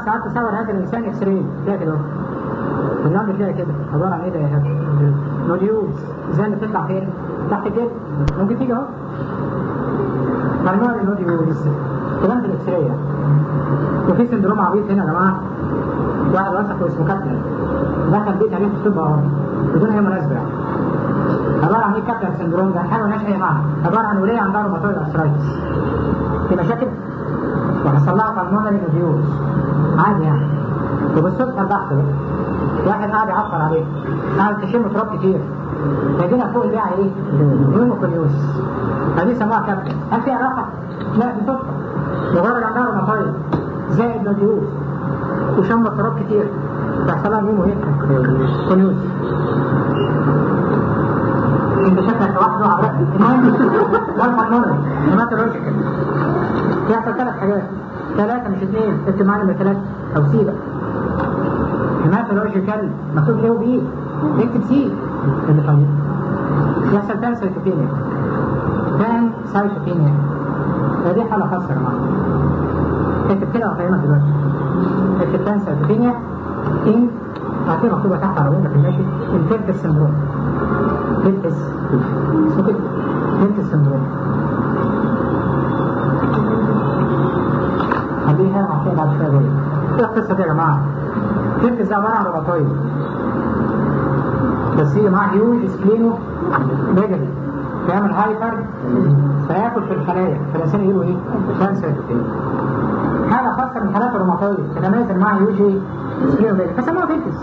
ساعات تصور هذا الانسان اكس راي كده كده اللمبه كده كده عباره عن ايه ده يا هبل نوديولز زي اللي بتطلع فين؟ تحت الجلد ممكن تيجي اهو ممنوع النوديولز كلام في الاكس راي يعني. وفي سندروم عبيط هنا يا جماعه واحد وثق اسمه كابتن دخل بيت عليه في الطب اهو بدون اي مناسبه يعني عباره عن ايه كابتن سندروم ده حاجه مالهاش اي معنى عباره عن وليه عندها روماتويد ارثرايتس في مشاكل وحصل لها بالمونري نوديولز عادي يعني وبالصدفه البحث بقى واحد قاعد يعفر عليه قاعد تشم تراب كتير فجينا فوق البيع ايه؟ نيوموكوليوس فدي سموها كابتن هل في علاقه؟ لا دي صدفه مجرد عندها روماتويد زائد نوديولز وشم تراب كتير تحصل لها نيمو هيك كوليوس انت شكلك لوحده عبرك المهم والفا نوري هيماتولوجيكال يحصل ثلاث حاجات ثلاثة مش اثنين اكتب معانا من ثلاثة أو سي بقى هيماتولوجيكال مكتوب ايه وبي اكتب سي اللي طيب يحصل تان سايتوبينيا تان سايتوبينيا فدي حالة خاصة يا جماعة اكتب كده وافهمك دلوقتي اكتب تان سايتوبينيا ان هتلاقي مكتوبة تحت على وينك ماشي الفيرتس سندروم فيرتس اسمه كده فيرتس سندروم خليها عشان بعد شوية دول ايه القصة دي يا جماعة؟ فيرتس ده عبارة عن روباتويد بس هي معاه هيوج سبلينو ميجالي فيعمل هايبر فياكل في الخلايا فالإنسان يجيله ايه؟ كانسر حالة خاصة من حالات الروماتويد تتميز معها هيوج ايه؟ سبلينو ميجالي فسموها فيرتس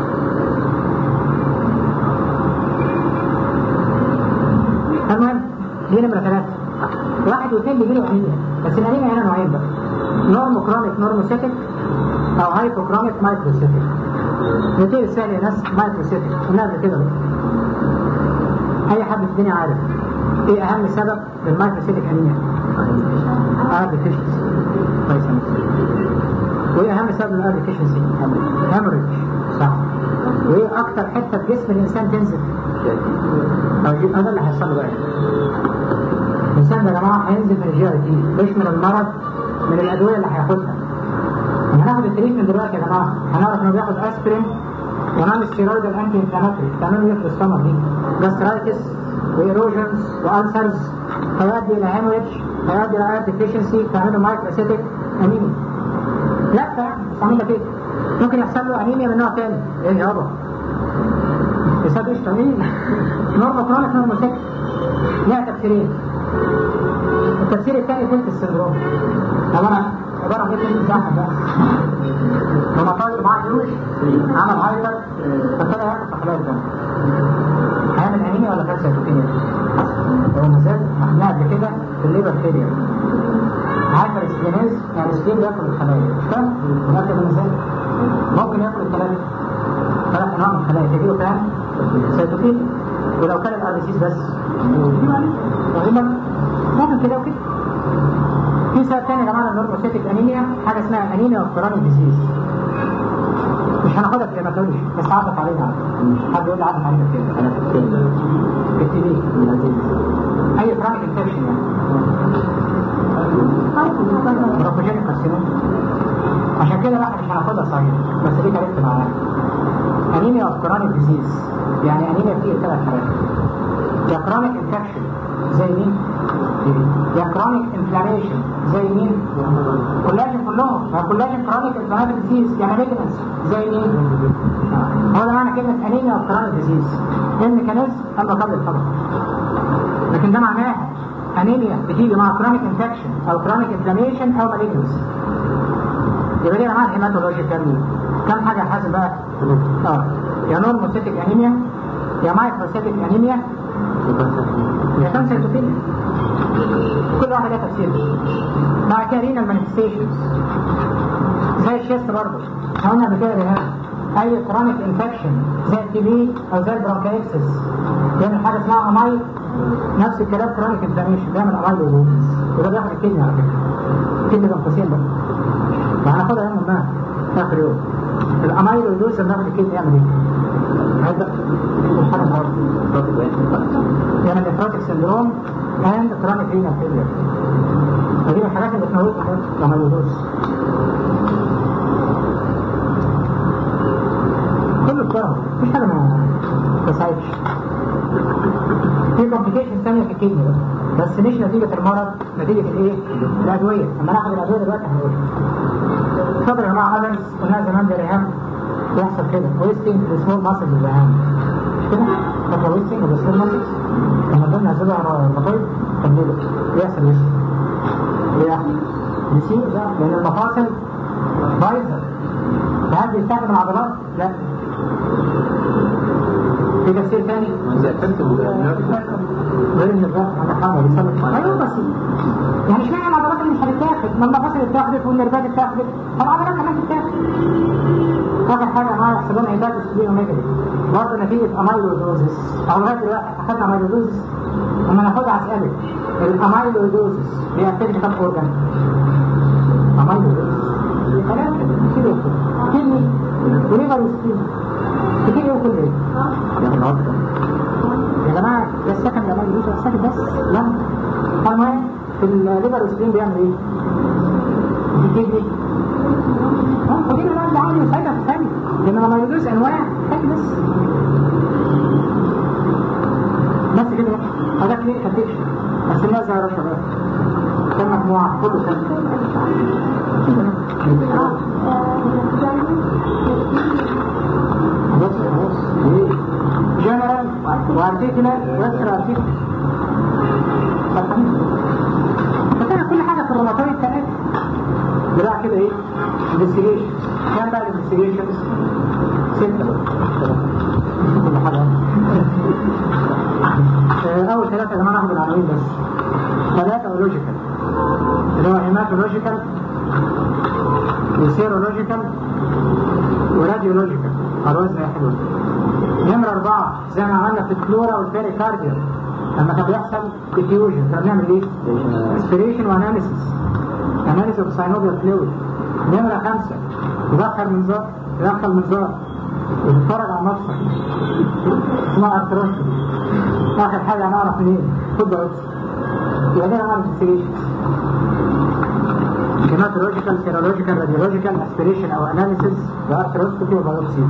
المهم دي نمرة ثلاثة واحد واثنين بيجيله أنيميا بس الأنيميا هنا نوعين بقى نورمو كرونيك نورموسيتك أو هايبوكرونيك مايكروسيتك نبتدي السؤال يا ناس مايكروسيتك قلنا قبل كده بقى. أي حد في الدنيا عارف إيه أهم سبب للمايكروسيتك أنيميا؟ ار ديفيشنسي كويس وإيه أهم سبب للار ديفيشنسي؟ هيموريج صح وإيه أكتر حتة في جسم الإنسان تنزل؟ طيب هذا اللي هيحصل له بقى الإنسان ده يا جماعة هينزل من الجي اي تي مش من المرض من الأدوية اللي هياخدها هناخد التريتمنت دلوقتي يا جماعة هنعرف إنه بياخد أسبرين ونعمل ستيرويد الأنتي انفلاماتوري بتعملوا إيه في السمر دي؟ جاسترايتس وإيروجنز وألسرز فيؤدي إلى هيموريج فيؤدي إلى اير ديفيشنسي تعملوا مايكروسيتك أنيميا لا يعني بس عامل لك إيه؟ ممكن يحصل له أنيميا من نوع تاني إيه يابا؟ بسبب ايش تمرين نورمال كرونيك نورمال سكت لها تفسيرين التفسير الثاني فلت السندروم عبارة عبارة عن ايه الزحمة ده لما طاير معاه فلوس عمل هايبر فابتدى ياكل في خلايا الدم هيعمل انيميا ولا كانسر سيتوكينيا هو مازال احنا قبل كده في الليبر فيلير هايبر سكلينيز يعني سكين بياكل الخلايا مش فاهم؟ ولكن مازال ممكن ياكل الثلاثة ثلاث انواع من الخلايا تجيله كام؟ سيتوكين ولو كان الاربسيس بس وهنا ممكن كده وكده في سبب تاني يا جماعه النورموسيتك انيميا حاجه اسمها انيميا اوف كرونيك ديزيز مش هناخدها في الهيماتولوجي بس عرف علينا حد يقول لي عرف علينا فين انا في التي في اي كرونيك انفكشن يعني بروفوجينيك كارسينوم عشان كده لا مش هناخدها صحيح بس دي عرفت معاها انيميا اوف كرونيك ديزيز يعني انيميا فيه ثلاث حاجات يا كرونيك انفكشن زي مين؟ يا كرونيك انفلاميشن زي مين؟ كولاجين كلهم ما كولاجين كرونيك انفلاماتوري ديزيز يعني ميكانيزم زي مين؟ هو ده معنى كلمة انيميا اوف كرونيك ديزيز ايه الميكانيزم؟ قبل قبل الفضل لكن ده معناها انيميا بتيجي مع كرونيك انفكشن او كرونيك انفلاميشن او مالجنسي يبقى دي معاها هيماتولوجيكال كم حاجة حاسب بقى؟ اه يا نورموسيتك انيميا يا مايكروسيتك انيميا يا كانسيتوبينيا كل واحد لها تفسير بعد كده رينا المانيفستيشنز زي الشيست برضه قلنا قبل كده رهان اي كرونيك انفكشن زي التي بي او زي البرونكايتس بيعمل حاجه اسمها امايل نفس الكلام كرونيك انفلاميشن بيعمل امايل وجود وده بياخد الكدني على فكره الكدني ده قوسين بقى فهناخدها يوم ما اخر يوم الامايل ويدوز لما ناخد الكدني يعمل ايه؟ هيبدا الحاجه يعني نفروتيك سندروم اند كرونيك رينال فيلير فدي من الحاجات اللي بتموت لما يدوز الكدني بقى بس مش نتيجة المرض نتيجة الايه؟ الأدوية اما ناخد الأدوية دلوقتي هنقول اتفضل يا جماعة أدرس قلنا زمان ده رهام يحصل كده ويستنج في سمول ماسلز الرهام مش كده؟ فاكر ويستنج ولا سمول ماسلز؟ لما قلنا هسيبها على المطيب كملوا يحصل ويستنج ليه يحصل؟ نسيب ده لأن المفاصل بايظة فهل بيستخدم العضلات؟ لا في تفسير ثاني غير ان الرأس انا حاجه بيسبب ايوه بس يعني اشمعنى العضلات اللي مش هتتاخد ما المفاصل اتاخدت والنرفات اتاخدت العضلات كمان تتاخد اخر حاجه معايا يحصل لنا هيبات سبلين اوميجا برضه نتيجه امايلودوزس او لغايه دلوقتي اخدنا امايلودوزس لما ناخدها اسالك الامايلودوزس بيأفكت كام اورجان؟ امايلودوزس ثلاثه كيلو كيدني وليفر وسكين كتير يوم كل ايه؟ يا جماعة ده السكن لما يجوز السكن بس لا المهم في الليبر والسكين بيعمل ايه؟ بيجيب ايه؟ اه فدي بقى اللي عامل فايدة في الثاني لما لما يجوز انواع حاجة بس بس كده هذا كليك كتيكشن بس الناس يا رشا بقى كم مجموعة كله سنة بص بص جنرال وارتيكولار ويستر ارتيكولار فكان كل حاجة في الروماتويد كانت دراع كده ايه انفستيجيشن كان بقى الانفستيجيشن ستة كل حاجة اول ثلاثة يا جماعة ناخد العناوين بس ثلاثة اولوجيكال اللي هو هيماتولوجيكال وسيرولوجيكال وراديولوجيكال على وزن حلو نمرة أربعة زي ما عملنا في الكلورا والبيريكارديا لما كان بيحصل ديفيوجن كنا بنعمل ايه؟ اسبريشن واناليسيس اناليسيس اوف ساينوبيال فلويد نمرة خمسة تدخل منظار تدخل منظار وتتفرج على نفسك اسمها ارتروسكوبي اخر حاجة هنعرف منين؟ خد بايوبسي يبقى ده نعمل انفستيجيشن هيماتولوجيكال سيرولوجيكال راديولوجيكال اسبريشن او اناليسيس وارتروسكوبي وبايوبسي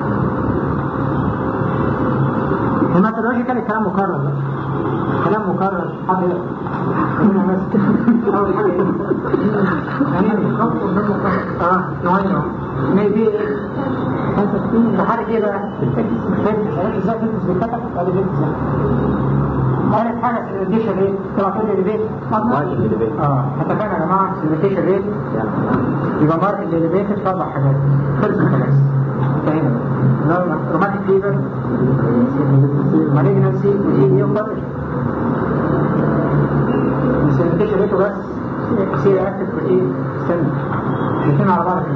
هيماتولوجيكال الكلام مكرر بقى كلام مكرر حد هنا بس اول حاجه يعني اه نوعين ميبي وحاجه ايه بقى؟ عرفت ازاي تلبس بالكتف ولا تلبس ثالث حاجه الريديشن ريت تبقى كل الليفيت اه اتفقنا يا جماعه الريديشن ريت يبقى مارك الليفيت في اربع حاجات خلص خلاص انتهينا بقى روماتيك فيبر مالجنسي ودي وفرج بس الريديشن ريت بس سي اكتف بروتين ستاند الاثنين على بعض في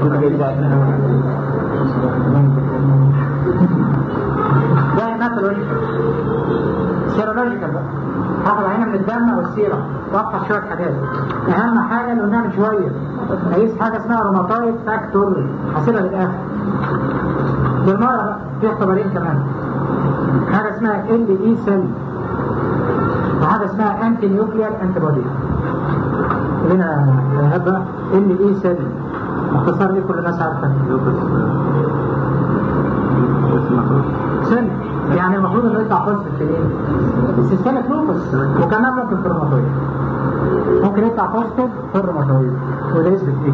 الستاند ده هيماتولوجيكال سيرولوجيكال بقى هاخد عينه من الدم او السيرة وافحص شويه حاجات اهم حاجه اللي قلناها من شويه هيقيس حاجه اسمها روماتايد فاكتور هسيبها للاخر بالمره بقى في اختبارين كمان حاجه اسمها ال اي سيل وحاجه اسمها انتي نيوكليار انتي بودي هنا هبقى ال اي سيل اختصار ليه كل الناس عارفه سن يعني المفروض انه يطلع بوزيتيف في الايه؟ السيستمك لوبس وكمان ممكن في الروماتويد ممكن يطلع بوزيتيف في الروماتويد وده يثبت ايه؟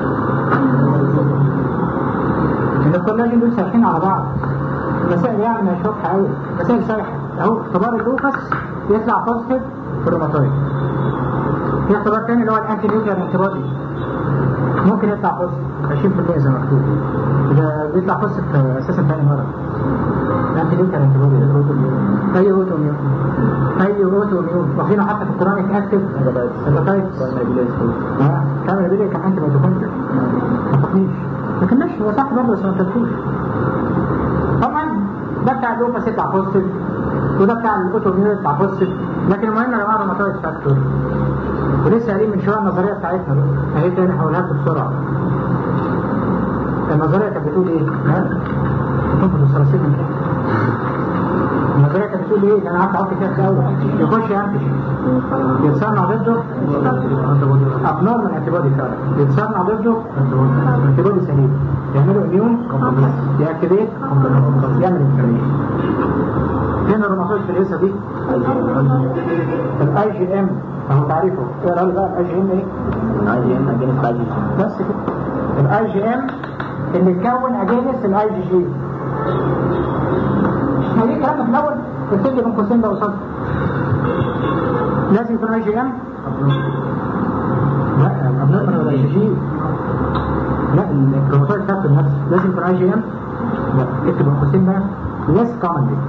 ان الكولاجين دول سايحين على بعض المسائل يعني مش واضحه قوي مسائل سايحه اهو اختبار اللوكس يطلع بوزيتيف في الروماتويد في اختبار تاني اللي هو الانتي نيوكلير انتي بودي ممكن يطلع بوزيتيف 20% زي ما مكتوب ده بيطلع بوزيتيف اساسا تاني مره انت ليه كان انت بودي اي اوتو ميون اي اوتو ميون واخدينه حتى في الكرونيك اكتف هيباتايتس اه كان البيدي كان انت ميتوكوندريا ما تقنيش لكن ماشي هو صح برضه بس ما تفكوش طبعا ده بتاع اللوبس يطلع بوزيتيف وده بتاع الاوتو ميون يطلع بوزيتيف لكن المهم يا جماعه روماتويد فاكتور ولسه قايلين من شويه النظريه بتاعتنا بقى اهي تاني هقولها لكم بسرعه النظريه كانت بتقول ايه؟ ها؟ كنت بالثلاثين من النظريه كانت بتقول ايه ده انا قعدت اعك فيها في الاول يخش انتيجين يتصنع ضده ابنورمال انتي بودي فعلا يتصنع ضده انتي بودي سليم يعملوا اميون ياكتيفيت يعمل انفلاميشن فين الروماتويد في القصه دي؟ الاي جي ام اهو تعريفه اقرا لي بقى الاي جي ام ايه؟ الاي جي ام اجينست اي جي بس كده الاي جي ام اللي اتكون اجينست الاي جي جي ما دي كلام في الاول قلت لي من قوسين ده قصاد لازم يكون اي جي ام لا الابنورمال ولا اي جي جي لا الروماتويد فاكتور نفسه لازم يكون اي جي ام لا اكتب من قوسين ده less commonly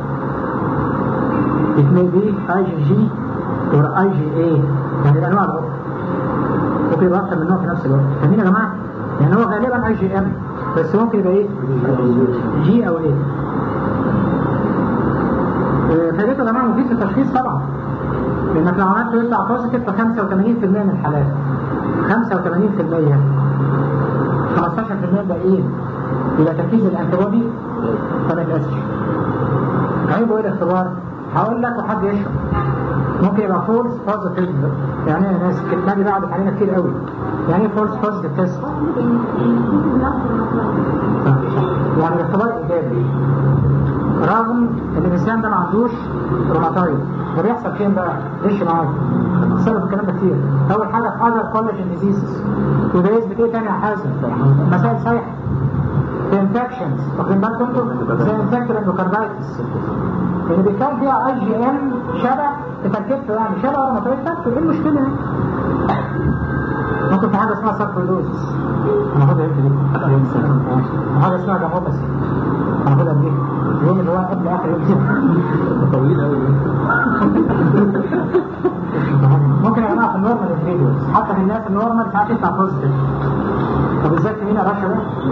it may be IgG or IgA يعني الانواع الاخرى ممكن يبقى اكتر من نوع في نفس الوقت فاهمين يا جماعه؟ يعني هو غالبا اي جي ام بس ممكن يبقى ايه؟ جي او ايه فائدته يا جماعه مفيد في التشخيص طبعا لانك لو عملته يطلع بوزيتيف في 85% من الحالات 85% 15% الباقيين يبقى تركيز الانتيبودي ما يتقاسش عيبه ايه الاختبار؟ هقول لك وحد يشرب ممكن يبقى فولس بوزيتيف يعني يا ناس الكلمه دي بعدت علينا كتير قوي يعني ايه فولس بوزيتيف تيست؟ يعني الاختبار ايجابي رغم ان الانسان ده ما عندوش روماتايد ده بيحصل فين بقى؟ ايش معاك؟ سبب الكلام ده كتير اول حاجه في اذر كولاجين ديزيزز وده يثبت ايه تاني يا حازم؟ مسائل صحيحه في انفكشنز واخدين بالكم انتوا؟ زي انفكتر اندوكاردايتس اللي بيتكون فيها اي جي ام شبه تركيبته يعني شبه روماتويد فاكتور ايه المشكله يعني؟ ممكن في حاجه اسمها ساركويدوزس هناخدها امتى دي؟ حاجه اسمها جاموباسي هناخدها دي اليوم اللي هو قبل اخر يوم طويل قوي ممكن يا جماعه في النورمال انفيديوز حتى في الناس النورمال ساعات يطلع بوزيتيف طب ازاي مين يا رشا ده؟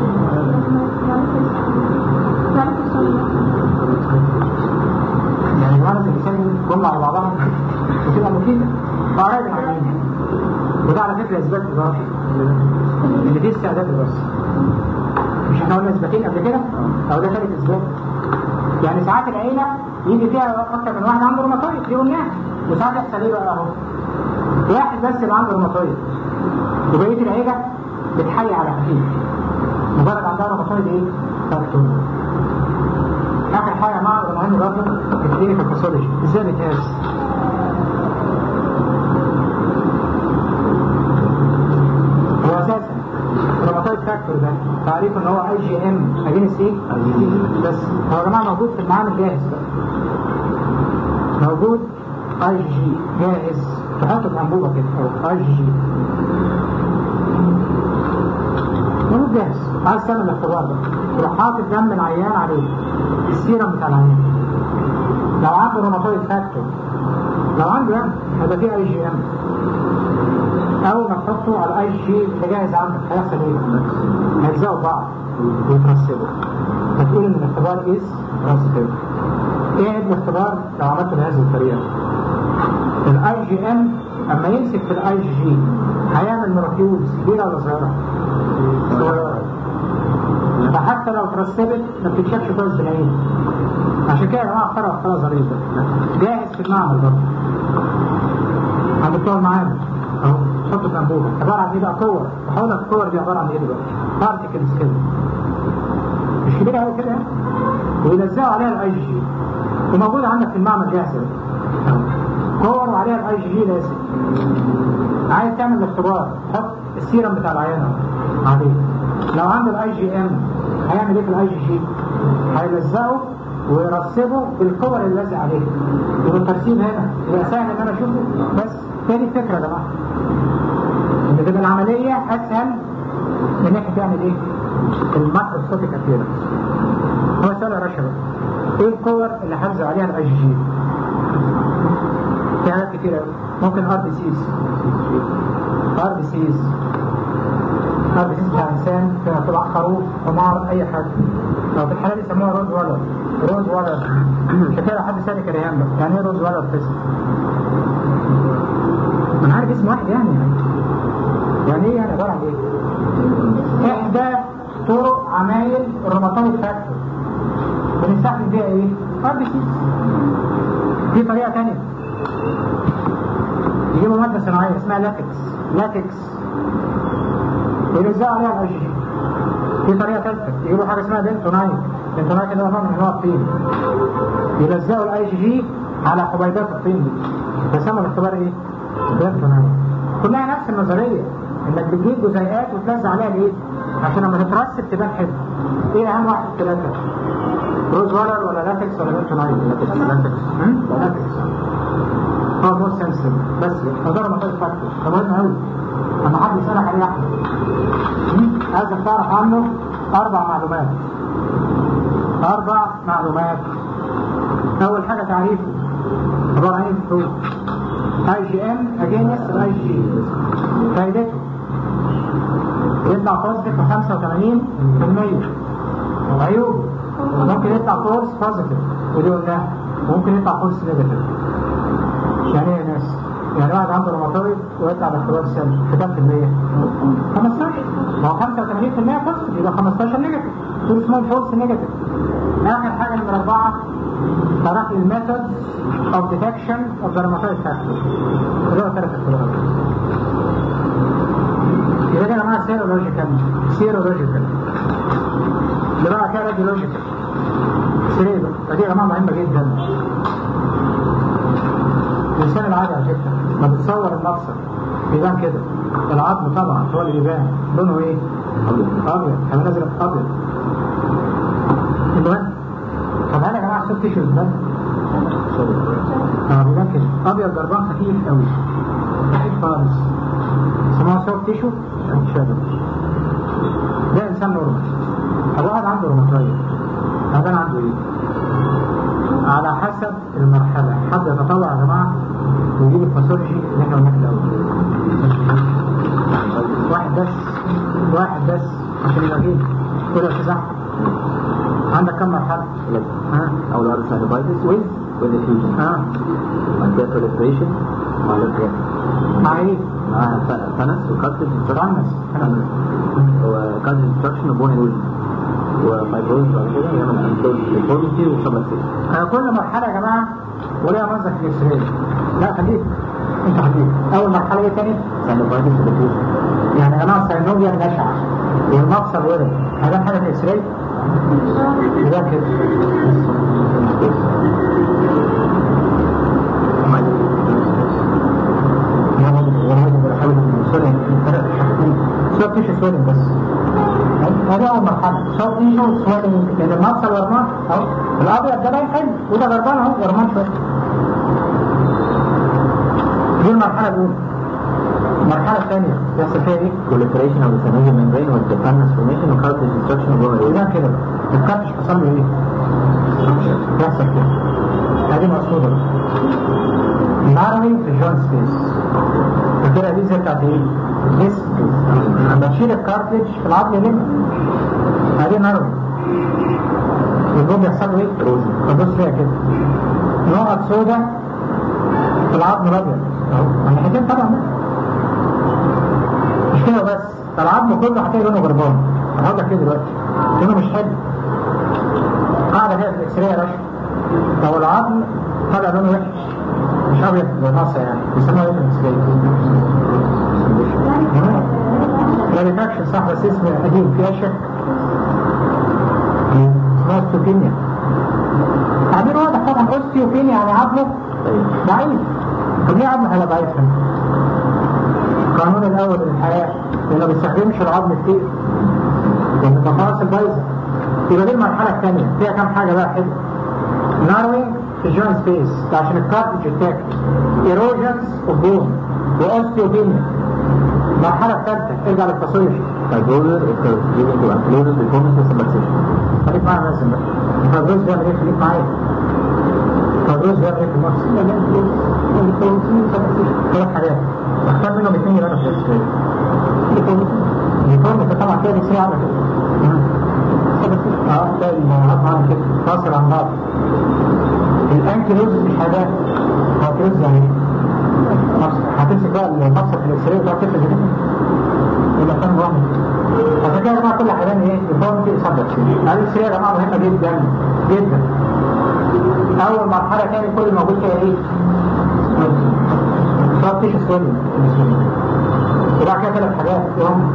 يعني الولد اللي بيسلم جمله على بعضها بتبقى مفيده قرايب العينين وده على فكره اثبات اضافي ان في استعداد للرسم مش احنا قلنا اثباتين قبل كده؟ او ده ثالث اثبات يعني ساعات العيله يجي فيها اكتر من واحد عنده روماتويد دي قلناها وساعات يحصل ايه بقى اهو واحد بس اللي عنده روماتويد وبقيه العيله بتحيي على خفيف مجرد عندها روماتويد ايه؟ فاكتور اخر حاجه معرض مهم برضه تبتدي في الباثولوجي ازاي بتقاس؟ هو اساسا الروماتويد فاكتور ده تعريف ان هو اي جي ام اجينست ايه؟ بس هو يا جماعه موجود في المعامل جاهز بقى موجود اي جي جاهز تحطه في انبوبه كده او اي جي موجود جاهز عايز تعمل الاختبار ده تروح حاطط دم العيان عليه السيرم بتاع العيان لو عنده روماتويد فاكتور لو عنده يعني هيبقى فيه اي جي ام اول ما تحطه على اي جي انت جاهز عندك هيحصل ايه؟ هيلزقوا بعض ويترسبوا فتقول ان الاختبار از بوزيتيف ايه عيب الاختبار لو عملته بهذه الطريقه؟ الاي جي ام اما يمسك في الاي جي جي هيعمل مراكيوز كبيره ولا صغيره؟ صغيره فحتى لو ترسبت ما بتتشافش كويس بالعين عشان كده يا جماعه اخترعوا اختراع ظريف ده جاهز في المعمل برضه عند بتوع المعامل اهو حطه في انبوبه عباره عن ايه بقى كور بحاول الكور دي عباره عن ايه دلوقتي؟ بارتكلز كده مش كبيره قوي كده ويلزقوا عليها الاي جي جي وموجوده عندك في المعمل جاهزه كور وعليها الاي جي جي لازم عايز تعمل الاختبار حط السيرم بتاع العيان اهو عليه لو عنده الاي جي ام هيعمل ايه في الاي جي جي؟ هيلزقه ويرسبه بالكور اللي لازق عليه يبقى الترسيب هنا يبقى سهل ان انا اشوفه بس تاني الفكره يا جماعه ان تبقى العمليه اسهل من انك تعمل ايه؟ الماكروسكوبيك ابيرنس هو سؤال يا رشا بقى ايه الكور اللي هلزق عليها الاي جي جي؟ في حاجات كتير قوي ممكن ار بي سيز ار بي سيز ار بي سيز بتاع انسان تبع خروف حمار اي حاجه لو في الحاله دي يسموها روز ولر روز ولر مش كده حد سالك ريان بقى يعني ايه روز ولر تيست؟ ما انا عارف اسم واحد يعني يعني ايه يعني عباره عن ايه؟ احدى طرق عمايل الروماتويد فاكتور بنستخدم فيها ايه؟ ار بي سيز في طريقة تانية يجيبوا مادة صناعية اسمها لاتكس لاتكس ويلزقوا عليها الاي جي في طريقة ثالثة يجيبوا حاجة اسمها دنتونايت دنتونايت اللي هو نوع من انواع الطين يلزقوا الاي جي جي على حبيبات الطين دي فسموا الاختبار ايه؟ دنتونايت كلها نفس النظرية انك بتجيب جزيئات وتلزق عليها الايه؟ عشان لما تترسب تبان حلو ايه اهم واحد في الثلاثة؟ روز وولر ولا لاتكس ولا دنتونايت؟ لاتكس لاتكس لاتكس هو مور سنسل بس حضر ما فاكتور ده مهم قوي لما حد يسألك عليه احمد عايزك تعرف عنه اربع معلومات اربع معلومات اول حاجة تعريفه عبارة عن ايه اي جي ام اجينس الاي جي فايدته يطلع بوزيتيف 85% عيوب ممكن يطلع فورس بوزيتيف ودي قلناها ممكن يطلع فورس نيجاتيف يعني ايه يا ناس يعني واحد عنده روماتويد ويطلع باختبار سلبي في كام في المية؟ 15 ما هو 85% بوزيتيف يبقى 15 نيجاتيف دول اسمهم فورس نيجاتيف اخر حاجه نمره اربعه طرح الميثود اوف ديتكشن اوف ذا روماتويد فاكتور اللي هو ثلاث اختبارات يبقى ده يا جماعه سيرولوجيكال سيرولوجيكال اللي بقى كده راديولوجيكال سيريبا فدي يا جماعه مهمه جدا الانسان العادي على فكره ما بتصور المفصل بيبان كده العظم طبعا هو اللي بيبان لونه ايه؟ ابيض ابيض كمان ازرق ابيض المهم طب هل يا جماعه صوت تيشو ده؟ اه بيبان كده ابيض ضربان خفيف قوي خفيف خالص اسمها سوفت تيشو شادو ده انسان نورمال طب واحد عنده روماتويد هذا عنده ايه؟ على حسب المرحلة حد يتطلع يا جماعة ويجيب الباثولوجي اللي احنا قلناه في الأول واحد بس واحد بس عشان يبقى فيه قول يا أستاذ أحمد عندك كم مرحلة؟ ها أول واحدة ساينوفايتس ويز with diffusion ها بعد كده proliferation مع الاضطراب مع ايه؟ معاها فنس وكارتج فنس. وكارتج انستراكشن وبون ايروجن وفايبروز بعد كده يعمل انتول ديفورميتي وسبلاستيشن آه، كل مرحلة يا جماعة وليها منظر في الاكس راي لا خليك انت خليك اول مرحلة ايه تاني؟ ساينوفايتس diffusion يعني يا جماعة السينوبيا نشع والمفصل ورد هذا حاجة في الاكس راي؟ يبقى كده صوت تيشو سويلنج بس هذا أول مرحلة صوت تيشو سويلنج لأن المفصل ورمان أهو الأبيض ده باين حلو وده غربان أهو ورمان شوية دي المرحلة الأولى المرحلة الثانية يحصل فيها إيه؟ proliferation of the synovial membrane with the fan formation وكارتج انستراكشن وبون ايروجن يبقى كده بقى الكاتش حصل له إيه؟ يحصل كده هذه مقصودة العربي في الجوينت سبيس فكده دي زي بتاعت ايه؟ ديسك لما تشيل الكارتج في العظم يلم هذه نروي والجوب يحصل له ايه؟ روزي بدوس فيها كده نقط سودا في العظم الابيض اهو على الناحيتين طبعا مش كده بس ده العظم كله هتلاقي لونه غربان انا هقول لك كده دلوقتي لونه مش حلو قاعده كده في الاكس راي يا باشا لو العظم طلع لونه وحش مش ابيض زي مصر يعني بيسموها ايه في الاكس راي؟ لا بيتاكش صح بس اسم قديم فيها شك اسمها اوستيوبينيا تعبير واضح طبعا اوستيوبينيا يعني عظمه ضعيف طب ليه عظمه هيبقى ضعيف هنا؟ القانون الاول للحياه انه ما بيستخدمش العظم كتير لان المفاصل بايظه يبقى دي المرحله الثانيه فيها كام حاجه بقى حلوه ناروي في الجوين سبيس ده عشان الكارتج يتاكل ايروجنز اوف بون واوستيوبينيا المرحله الثالثه ارجع للتصوير فايبروزر leading to ankylosing deformity وسبلاستيشن خليك معايا لازم بقى الفايبروز بيعمل ايه خليك معايا الفايبروز بيعمل ايه في المفصل ثلاث حاجات اختار منهم اثنين يبقى انا في الاكس ديفورميتي طبعا كده بيصير على كده اه تلاقي الموضوعات معانا كده فاصل عن بعض الانكيلوز مش حاجات هو كيلوز يعني ايه؟ مفصل. هتمسك بقى المفصل في الاكس راي وتقعد تفرد كده يبقى كان واحد عشان كده يا جماعه كل حاجه ايه ديفورميتي سبجكت الاكس راي يا جماعه مهمه جدا جدا اول مرحله كان كل الموجود فيها ايه؟ صار فيش سويلنج وبعد كده ثلاث حاجات يوم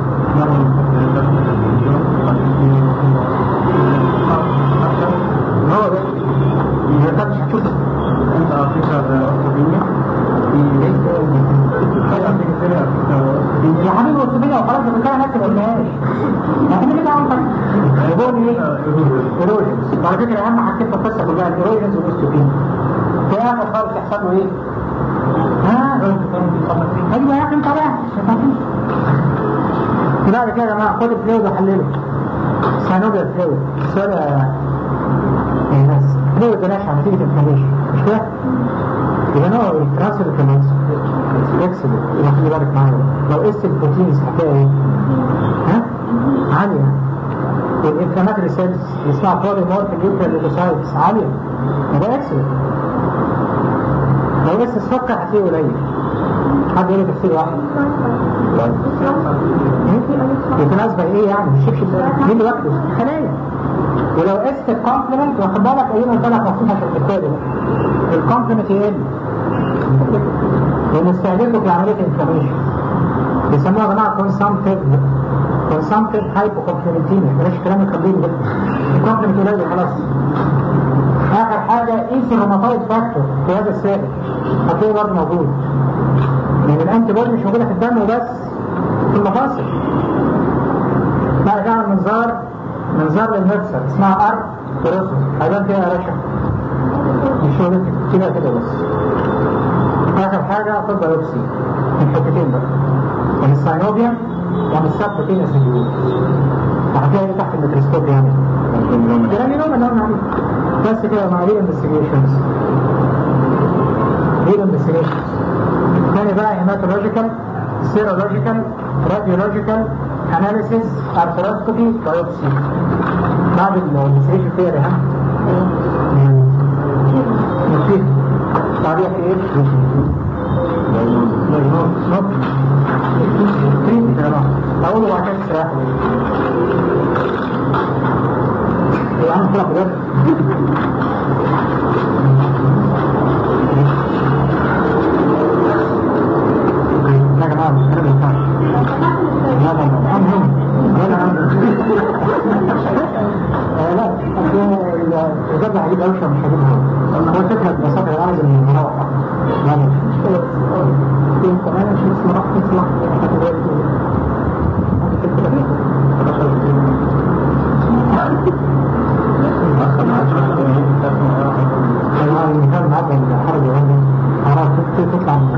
هو ده ما كانش هتشوف انت افريقيا اوروبيه يا حبيبي وسيبيني وخلاص ده كده ناس ما قلناش لكن كده عم يقول ايه؟ ايروجنز وعلى فكره اهم حاجتين في القصه كلها الايروجنز والاستوبين في اخر خالص يحصل له ايه؟ ها؟ ايوه يا اخي انت بقى بعد كده يا جماعه خد الفلويد وحلله سانوبيا فلويد السؤال يا ناس فلويد ده ناشئ نتيجه انفلاميشن مش كده؟ يبقى نوع الترانسفير كمان فليكسبل يبقى خلي بالك معايا لو قست البروتينز هتلاقي ايه؟ ها؟ عالية والانفلاماتوري سيلز اللي اسمها بولي مورفين ليوكوسايتس عالية ده اكسلنت لو قست السكر هتلاقيه قليل حد يقول لي تفسير واحد يتناسب ايه يعني مش شبشب مين اللي واخده خلايا ولو قست الكومبلمنت واخد بالك ايه قلت لك مخصوص عشان تتابع الكومبلمنت يقل ونستهدفه في عمليه الانفلاميشن بيسموها يا جماعه كونسامتيف كونسامتيف هايبوكومبلمنتينيا بلاش كلام الخبير ده الكومبلمنت قليل خلاص اخر حاجه قيس الروماتويد فاكتور في هذا السائل هتلاقيه برضه موجود يعني الانتي بودي مش موجوده في الدم وبس في المفاصل بعد كده منظار منظار للمفصل اسمها ار بروسس هيبان فيها يا باشا مش شغلتك كده كده بس اخر حاجه طب بايوبسي من حتتين بقى من الساينوبيا ومن السبتين اسيديول هتلاقي تحت الميكروسكوب يعني يعني نوم اللي قلنا عليه بس كده مع ريل انفستيجيشنز ريل انفستيجيشنز تاني بقى هيماتولوجيكال سيرولوجيكال راديولوجيكال اناليسيس ارثروسكوبي بايوبسي بعد الانفستيجيشن فيها ها نصيب تعريف ايه؟ تريد يا جماعه اقول له عشان تستريحوا يا عم طلع بجد يا جماعه مش كده ما ينفعش لا لا لا المهم ولا عنده لا الجد هجيب اوشا مش هجيب هو هو الفكره ببساطه انا عايز المروح لا لا يوم كمان مش اسمه راح تطلع المثال معدل الحرب يعني خلاص تطلع من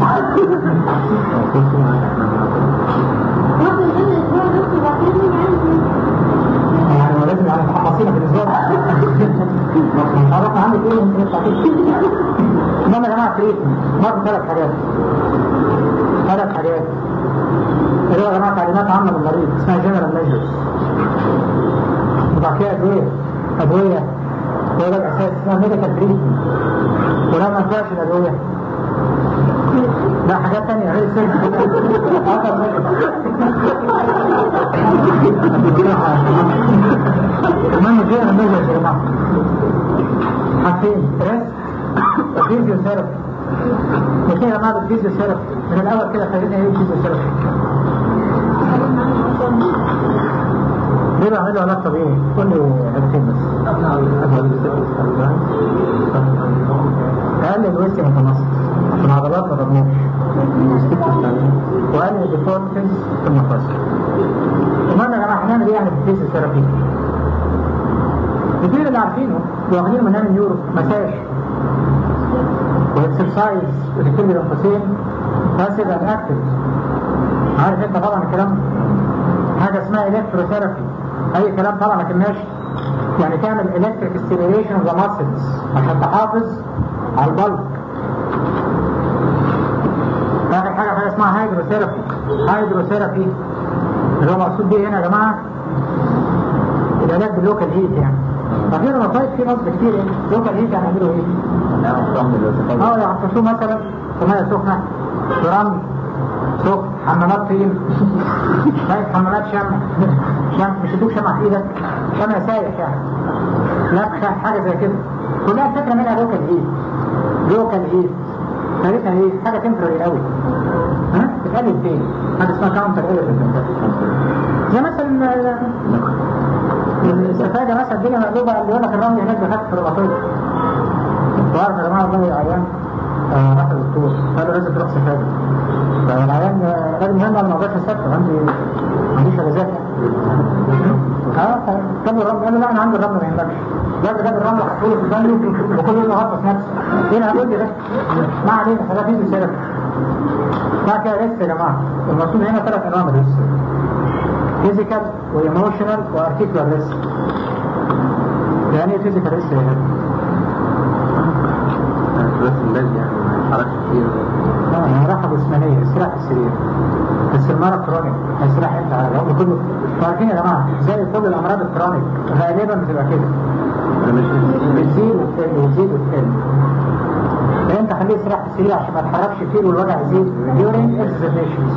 يعني لازم يعني تحصيلها بالنسبه لي عرفنا عندك ايه ممكن يطلع فيه انما يا جماعه تريد مرة ثلاث حاجات ثلاث حاجات اللي هو يا جماعه تعليمات عامه للمريض اسمها جنرال ميجرز وبعد كده ادويه ادويه هو ده الاساس اسمها ميديكال تريتمنت ولما ما نفعش الادويه لا حاجات تانية غير السيرك المهم فيها ميجرز يا جماعه حاجتين ريست وفيزيوثيرابي وفي يا جماعه الفيزيوثيرابي من الاول كده خلينا ايه الفيزيوثيرابي ليه بعمل له علاج طبيعي؟ قول لي حاجتين بس اقلل الوسع متناسق عشان العضلات ما تضمرش واقلل الديفورمتيز في المفاصل المهم يا جماعه هنعمل ايه يعني في الفيزيوثيرابي؟ كتير اللي عارفينه واخدين من نام يورو مساج واكسرسايز وتكتب لي الانفسين باسيف اند اكتف عارف انت طبعا الكلام حاجه اسمها الكتروثيرابي اي كلام طبعا ما كناش يعني تعمل الكتريك ستيميوليشن اوف ذا ماسلز عشان تحافظ على البلك اخر حاجه حاجه اسمها هيدروثيرابي هيدروثيرابي اللي هو مقصود بيه هنا يا جماعه العلاج باللوكال هيت يعني ففي رمضان في نصب كتير ايه لوكال هيت يعني يعملوا ايه؟ اه يعطشوه مثلا في ميه سخنه في رمل سخن حمامات طين طيب حمامات شمع شمع مش يدوك شمع في ايدك شمع سايح يعني لبخه حاجه زي كده كلها الفكره منها لوكال هيت لوكال هيت ثالثها ايه؟ حاجه تمبرري قوي ها؟ بتقلل فين؟ حاجه اسمها كاونتر ايلفنت زي مثلا الاستفاده مثلا الدنيا مقلوبه اللي يقول لك الرمل هناك بخف في الروماتويد وعارف يا جماعه والله عيان راح الدكتور قال له لازم تروح استفاده فالعيان راجل مهم انا ما اقدرش استفاد عندي ما عنديش اجازات اه كان الرمل قال له لا انا عندي الرمل ما يهمكش جاب جاب الرمل وحطه له في البانيو وكل يوم يغطس نفسه ايه اللي هقول لي ده؟ ما علينا فده في سيرك بعد كده لسه يا جماعه المقصود هنا ثلاث انواع من الريسك فيزيكال وايموشنال وارتيكولار ريسك يعني ايه فيزيكال ريسك يا هنا؟ بس البلد يعني ما يتحركش كتير اه يعني راحه جسمانيه استراحه في السرير بس المرض كرونيك هيستراح امتى على العمر كله عارفين يا جماعه زي كل الامراض الكرونيك غالبا بتبقى كده بتزيد وتقل وتزيد وتقل انت خليه يسرح في السرير عشان ما يتحركش كتير والوجع يزيد during exercises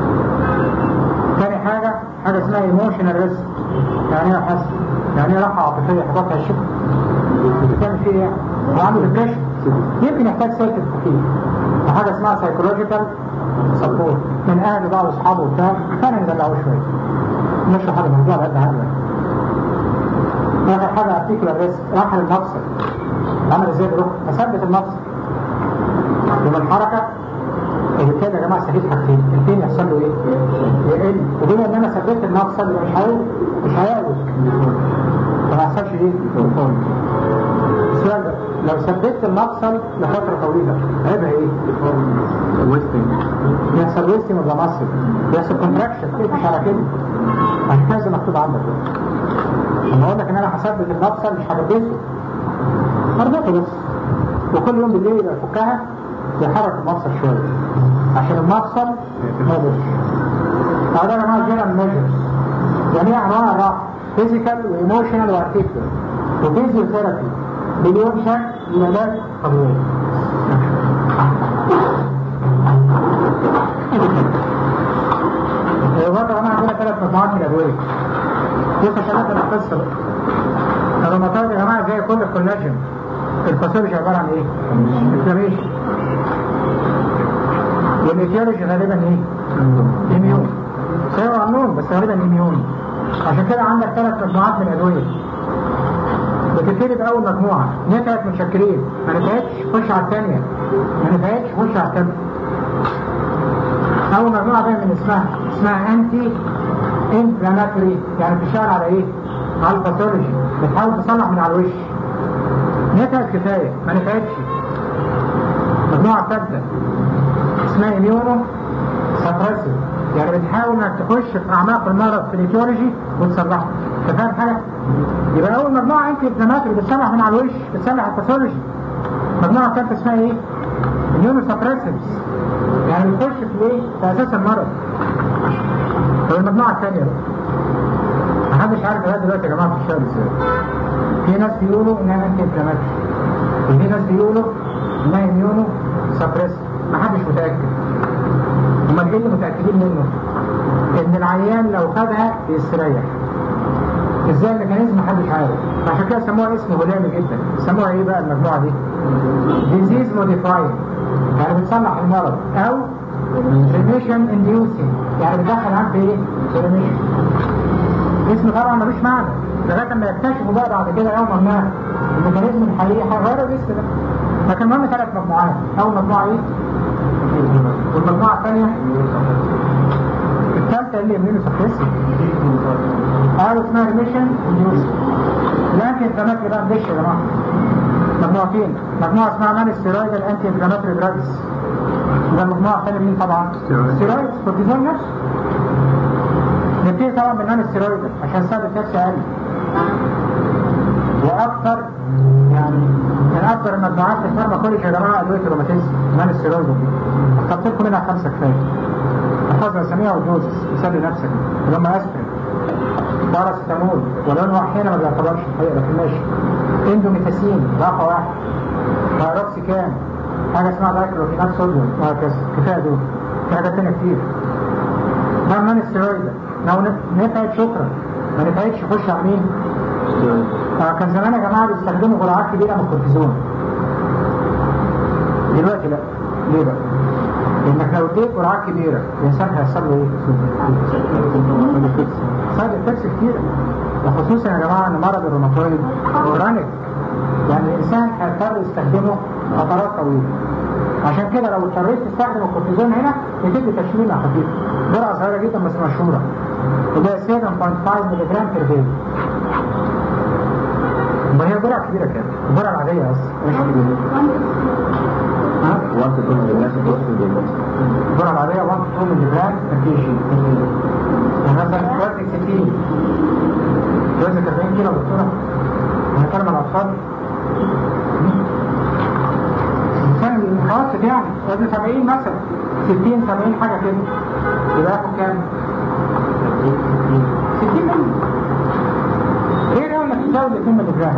تاني حاجة حاجة اسمها emotional risk يعني ايه حس يعني ايه راحة عاطفية حضرتها الشكل بتعمل فيه ايه؟ هو عنده depression يمكن يحتاج ساكت خفيف وحاجة اسمها psychological support من اهله بقى واصحابه وبتاع كانوا يدلعوه شوية مش حاجة موضوع على قد عقله اخر حاجة ارتيكولار ريسك راحة للمفصل عمل ازاي بروح اثبت المفصل يبقى الحركة وبالتالي يا جماعة استفيد حاجتين الاثنين يحصل له ايه؟ يقل وبما ان انا ثبت المفصل يبقى مش هيقل مش هيقل فما يحصلش ايه؟ السؤال ده لو ثبت المفصل لفترة طويلة هيبقى ايه؟ ويستنج يحصل ويستنج ولا مصر يحصل كونتراكشن مش على كده عشان كده مكتوب عندك لما اقول لك ان انا هثبت المفصل مش هدبسه هربطه بس وكل يوم بالليل افكها يحرك المفصل شويه عشان المفصل ما يبصش هذا يا جماعه جنرال ميجرز جميع انواع الراحه فيزيكال وايموشنال وارتيكولار وفيزيوثيرابي مليون شكل علاج طبيعي وبرضه يا جماعه عندنا ثلاث مجموعات من الادويه بصوا ثلاثه القصه بقى الروماتويد يا جماعه زي كل الكولاجين الباثولوجي عباره عن ايه؟ انفلاميشن والايتيولوجي غالبا ايه؟ اميون سيروا عنهم بس غالبا اميون عشان كده عندك ثلاث مجموعات من الادويه بتبتدي باول مجموعه نفعت متشكرين ما نفعتش خش على الثانيه ما نفعتش خش على الثالثه اول مجموعه دايما من اسمها اسمها انتي انفلاماتوري يعني بتشتغل على ايه؟ على الباثولوجي بتحاول تصلح من على الوش نفعت كفايه ما نفعتش المجموعه الثالثه اسمها اميونو سبريسيف يعني بتحاول انك تخش في اعماق المرض في الايتيولوجي وتصلحه انت فاهم حاجه؟ يبقى اول مجموعه انتي انفلاماتوري بتصلح من على الوش بتصلح الباثولوجي المجموعه الثالثه اسمها ايه؟ اميونو سبريسيفز يعني بتخش في ايه؟ في اساس المرض والمجموعه الثانيه بقى محدش عارف لغايه دلوقتي يا جماعه بتشتغل ازاي في ناس بيقولوا انها انتي انفلاماتوري وفي ناس بيقولوا انها اميونو سبريس محدش متاكد امال ايه اللي متاكدين منه ان العيان لو خدها بيستريح ازاي الميكانيزم محدش عارف عشان كده سموها اسم هلامي جدا سموها ايه بقى المجموعه دي ديزيز موديفايد يعني بتصلح المرض او ريميشن انديوسينج يعني بتدخل عنك ايه ريميشن اسم طبعا ملوش معنى لغايه ما يكتشفوا بقى بعد كده يوما ما الميكانيزم الحقيقي هيغيروا الاسم ده لكن المهم ثلاث مجموعات اول مجموعه ايه والمجموعه الثانيه الثالثه اللي يمينه سبريسي قالوا اسمها ريميشن انديوسينج الانتي انفلاماتوري بقى ندش يا جماعه مجموعتين مجموعه اسمها مان ستيرويد الانتي انفلاماتوري دراجز ده المجموعه الثانيه مين طبعا ستيرويد كورتيزون نفسه نبتدي طبعا بالنان ستيرويد عشان سعر الكبش اقل واكثر يعني من اكثر المجموعات في الفارماكولوجي يا جماعه ادويه الروماتيزم نان ستيرويد اخترت لكم منها خمسه كفايه احفظها اساميها ودوزس تسلي نفسك اللي هم اسبرين باراسيتامول ولو انه احيانا ما بيعتبرش الحقيقه لكن ماشي اندوميتاسين راحه واحده بايروكسيكان حاجه اسمها دايكلوفينات صوديوم وهكذا كفايه دول في حاجات تانية كتير ده نان ستيرويد لو نفعت شكرا ما نفعتش خش على مين؟ آه، كان زمان يا جماعه بيستخدموا جرعات كبيره من الكورتيزون دلوقتي لا ليه بقى؟ لانك لو اديت جرعات كبيره الانسان هيحصل له ايه؟ سايد افكتس كتيره وخصوصا يا جماعه ان مرض الروماتويد كرونيك يعني الانسان هيضطر يستخدمه فترات طويله عشان كده لو اضطريت تستخدم الكورتيزون هنا بتدي تشميله خفيفه جرعه صغيره جدا بس مشهوره وده 7.5 ملي جرام بير داي ما هي جرعه كبيره كده الجرعه العاديه اصلا مش كبيره ها وانت تكون الناس توصل الجرعه العاديه 1 2 ملي جرام بير كي جي يعني مثلا وزنك 60 وزنك 40 كيلو يا دكتوره هنتكلم عن الاطفال الانسان المتوسط يعني وزن 70 مثلا 60 70 حاجه كده يبقى ياخد كام؟ 60 ملي ايه ده انك تزود 2 ملي جرام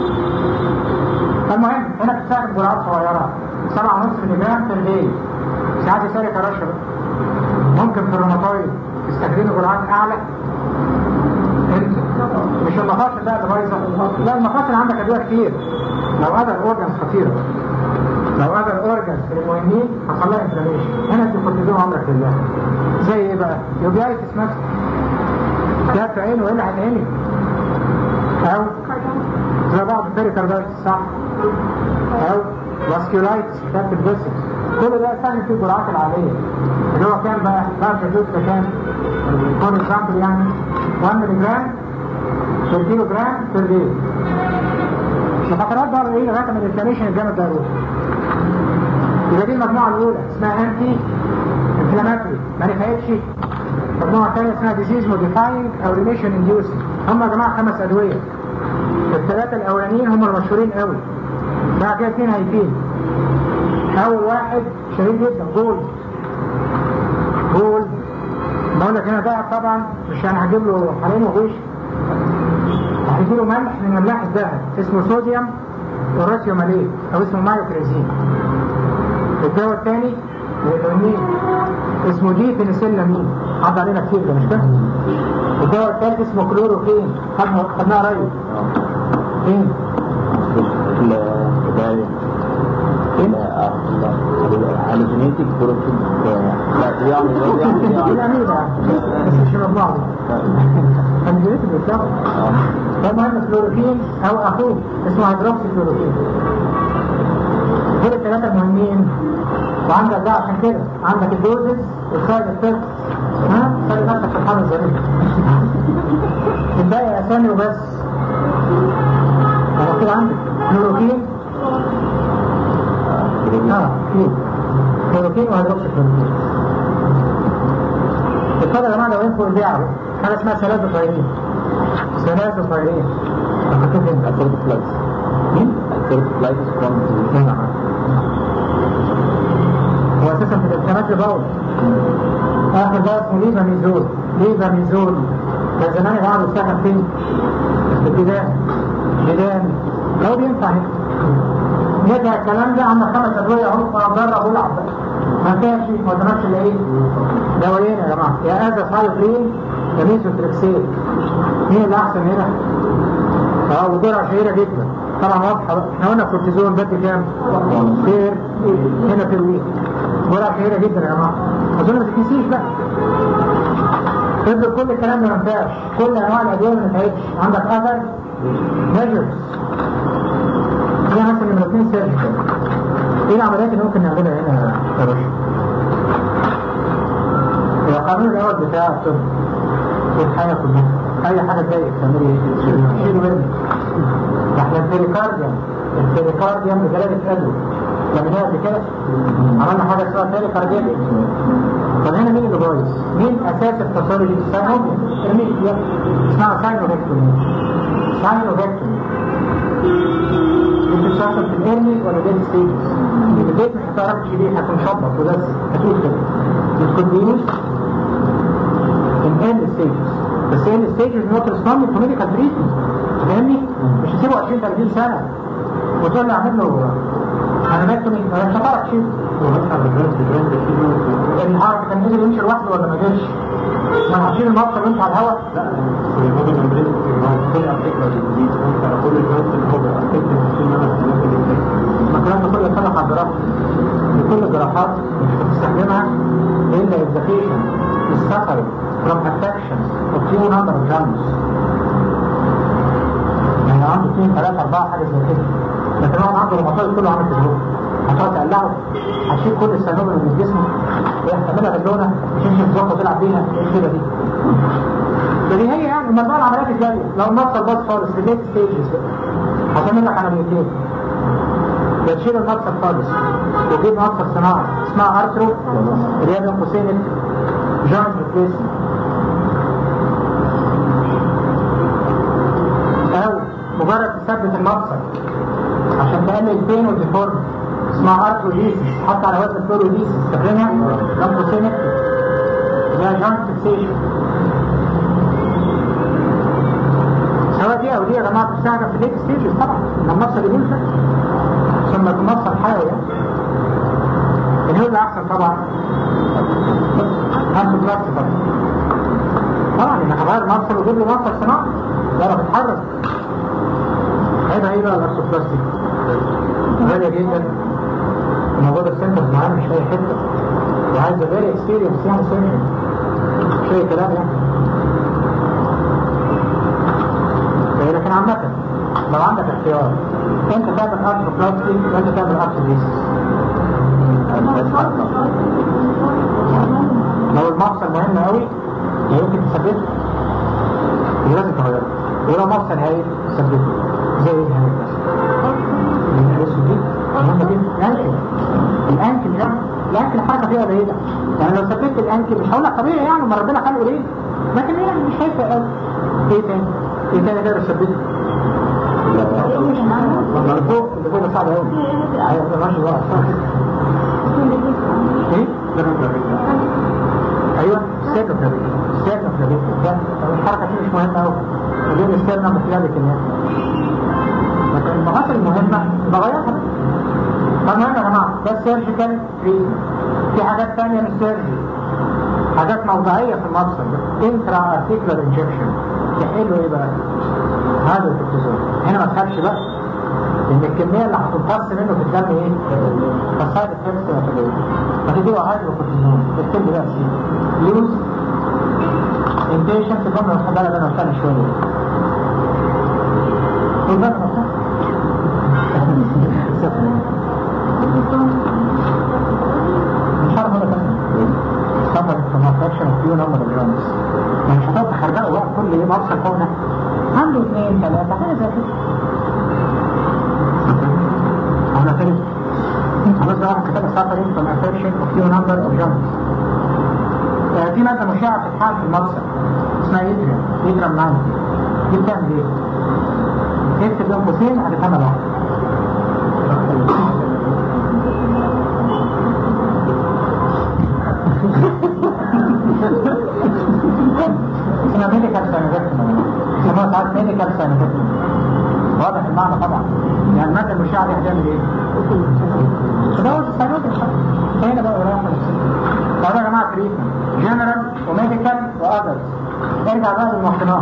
فالمهم هنا بتستخدم جرعات صغيره 7.5 ملي جرام في الليل ساعات يسالك يا رشا بقى. ممكن في الروماتويد تستخدمي جرعات اعلى انت مش المفاصل بقى اللي بايظه لا المفاصل عندك ادويه كتير لو اذى الاورجنز خطيره لو اذى الاورجنز في المهمين حصل لها انفلاميشن هنا الكورتيزون عمرك لله زي ايه بقى؟ يوبيايتس مثلا جاب في عينه ويلعب عيني او زي بعض البيريكاردايتس صح او فاسكيولايتس كتابة الجسم كل ده سهل في الجرعات العادية اللي هو كام بقى؟ بعد الجزء كام؟ فور اكزامبل يعني 1 ملي جرام في كيلو جرام في الدي الفترات بقى ايه لغايه ما الانفلاميشن الجامد ده يروح يبقى دي المجموعه الاولى اسمها انتي انفلاماتوري ما نفعتش المجموعه الثانيه اسمها ديزيز موديفاينج او ريميشن انديوسنج هم يا جماعه خمس ادويه الثلاثه الاولانيين هم المشهورين قوي بعد كده اثنين هايفين اول واحد شهير جدا جول جول بقول لك هنا ده طبعا مش انا هجيب له حالين وغوش هجيب له ملح من املاح الذهب اسمه صوديوم اوراتيوم ماليت او اسمه مايوكريزين الدواء الثاني الهيروين اسمه دي بنسلامين عدى علينا كتير ده مش كده الدواء الثالث اسمه كلوروكين خدنا خدناه قريب فين؟ البداية الهالوجينيتك بروتين لا يعني يعني الأمينة بس مش مجموعة الجنيت بالظبط فالمهم كلوروكين أو أخوه اسمه هيدروكسي كلوروكين دول الثلاثة المهمين وعندك ده عشان كده عندك الدوزز والسايد افكتس ها خلي نفسك في الحالة الظريفة الباقي أسامي وبس أنا كده عندك كلوروكين اه كلور كلوروكين وهيدروكسي كلوروكين اتفضل يا جماعه لو انتوا البيع حاجه اسمها ثلاثه طايرين ثلاثه طايرين حطيت انت الثيرد فلايس مين؟ الثيرد فلايس كوانتي نعم هو اساسا في الالتهامات البول اخر ده اسمه ليفا ميزول ليفا ميزول كان زمان يا جماعه بيستخدم فين؟ في البدان بدان لو بينفع هنا نرجع الكلام ده عندنا خمس ادويه اهو فنجرب ولعب ما كانش ما قدامكش الا ايه؟ دوايين يا جماعه يا اذا سايكلين يا ميزوتريكسيت مين اللي احسن هنا؟ اه وجرعه شهيره جدا طبعا واضحه بقى احنا قلنا كورتيزون بدي كام؟ بير هنا بير ويك جرعه شهيره جدا يا جماعه اظن ما تتنسيش بقى افضل كل الكلام ده ما ينفعش كل انواع الادويه ما نفعتش عندك اذر ميجرز هي مثلا من الاثنين سيرجيكال ايه العمليات اللي ممكن نعملها هنا يا باشا؟ القانون الاول بتاع الطب في الحياه كلها اي حاجه تضايقك تعملي ايه؟ شيلوا منه احنا البريكارديوم البريكارديوم بجلاله قلبه لما هي قبل كده عملنا حاجه اسمها بيريكارديوم طب هنا مين اللي بايظ؟ مين اساس الباثولوجي؟ ساينوبيا ارمي اسمها ساينوفيكتومي ساينوفيكتومي انت بتشتغل في الارمي ولا ديل ستيجز البيت مش هتعرف تشيليه هتنشبط وبس هتقول كده الكونتينوس ان ال ستيجز بس ال ستيجز نوت ريسبوند تو ميديكال تريتمنت فاهمني؟ مش هسيبه 20 30 سنه وتقول لي اعمل له انا مكتومي مش هتعرف تشيله الحركة كان نزل يمشي لوحده ولا ما جاش؟ ما هشيل المفصل وانت على الهواء؟ ما الكلام ده كله يتطلق على الجراحة لكل الجراحات مش بتستخدمها إلا if the patient is suffering from affections of few number of germs يعني عنده اثنين ثلاثة أربعة حاجة زي كده لكن هو عنده روماتويد كله عامل كده هتقعد تقلعه هتشيل كل السنوب اللي من جسمه ويحتملها بالونه تمشي في الزقه وتلعب بيها ايه كده دي ده دي هي يعني امال بقى العمليات الجايه لو المفصل باظ خالص في الليت ستيجز هتعمل لك عمليتين يا تشيل المفصل خالص وتجيب مفصل صناعي اسمها ارترو اللي هي بين قوسين جوينت ريبليسمنت او مجرد تثبت المفصل عشان تقلل البين والديفورم اسمها ارتروجيسيس حتى على وزن الفلوروديسيس استخدمها بين قوسين اللي هي جوينت فيكسيشن سواء دي او دي يا جماعه بتستخدم في الليت ستيجز طبعا لما المفصل يقول كده ثم المفصل حيوي الهيوز احسن طبعا هاخد بلاستيك طبعا طبعا انا هغير المفصل واجيب له مفصل صناعي يعرف يتحرك هيبقى ايه بقى الارثوبلاستيك غالية جدا موجودة في سنترز معانا مش اي حتة وعايزة فيري اكسبيرينس يعني سيرجن مش اي كلام يعني لكن عامة لو عندك اختيار انت تعمل ارثوبلاستيك وانت تعمل ارثوبيسيس لو المفصل مهم قوي يمكن تثبته لازم تغيره ولو مفصل هايل تثبته زي ايه هايل بس مهمة جدا الانكل الانكل ده الانكل حركة فيها قليلة يعني لو ثبت الانكل مش هقول لك طبيعي يعني ما ربنا خلقه ليه لكن هي مش شايفة قوي ايه تاني ايه تاني تقدر تثبته اللي فوق اللي فوق صعب قوي ايوه ماشي بقى ايه ايوه سيرنا في سيرنا في البيت الحركه دي مش مهمه قوي ودي السيرنا مش لها كميات لكن المفاصل المهمه بغيرها طب يا جماعه ده سيرجيكال في في حاجات ثانيه من السيرجي حاجات موضعيه في المفصل انترا ارتيكولار انجكشن تحلوا ايه بقى؟ هذا الكورتيزون هنا ما تخافش بقى لان الكميه اللي هتمتص منه في الدم ايه؟ فساد الفيكس وتبقى فتديه هيدروكورتيزون اكتب بقى سي يوز انتيشن في الجمله الخبالة اللي انا قلتها من شويه ايه بقى مش عارف ولا كلام سفر الكونتراكشن وفيو نمبر الجرامز يعني مش هتقعد تخرجه بقى كل يوم افصل فوقنا عنده اثنين ثلاثة حاجة زي كده أنا فهمت خلاص بقى كتاب السفرين from affection of few number of germs في مادة مشعة في الحال في المفصل اسمها إيدريم إيدريم ناين دي بتعمل إيه؟ اكتب بين قوسين هتفهمها لوحدك اسمها ميديكال ساينوفيكتوم اسمها ساعات ميديكال ساينوفيكتوم واضح المعنى طبعا يعني المادة المشعة دي هتعمل ايه؟ تدور الساينوفيكتوم هنا بقى ورايح طبعا يا جماعة تريتمنت جنرال وميديكال وأذرز ارجع بقى للمحتمات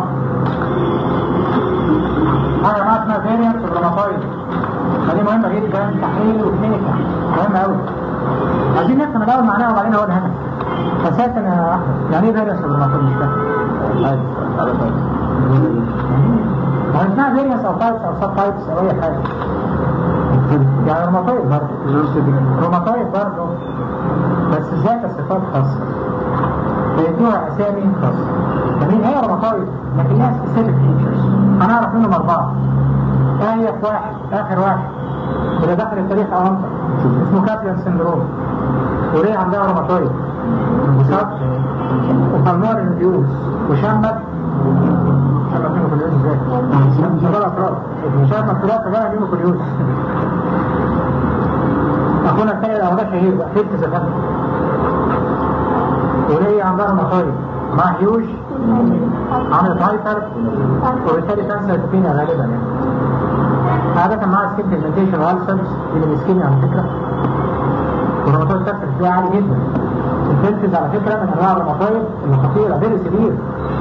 حاجة يا جماعة اسمها فيريانس الروماتويد فدي مهمة جدا تحليل وكلينيكال مهمة أوي عايزين نفهم الأول معناها وبعدين أقول هنا أساسا يا أحمد يعني إيه فيريانس الروماتويد مش فاهم هو اسمها فيريانس أو تايبس أو سب تايبس أو أي حاجة يعني روماتويد برضه روماتويد برضه بس ذات صفات خاصة فيدوها أسامي خاصة جميل هي روماتويد لكن لها سبيسيفيك فيتشرز هنعرف منهم أربعة آية في واحد آخر واحد وده داخل التاريخ أونطة اسمه كابلان سندروم وليه عندها روماتويد وصاب وفالمار الديوز وشمت شمت منه في اليوز ازاي؟ شغال أطراف شمت ثلاثة بقى منه في اليوز أخونا الثاني الأولاد شهير بقى فيك زفاف وليه عندها روماتويد مع هيوج عملت هايبر وبالتالي كانسر سكينيا غالبا يعني عادة مع سكين بيجمنتيشن والسرز اللي مسكيني على فكرة والروماتويد فاكتور فيها عالي جدا الفلتز على فكرة من انواع الروماتويد اللي خطيرة فيري سيفير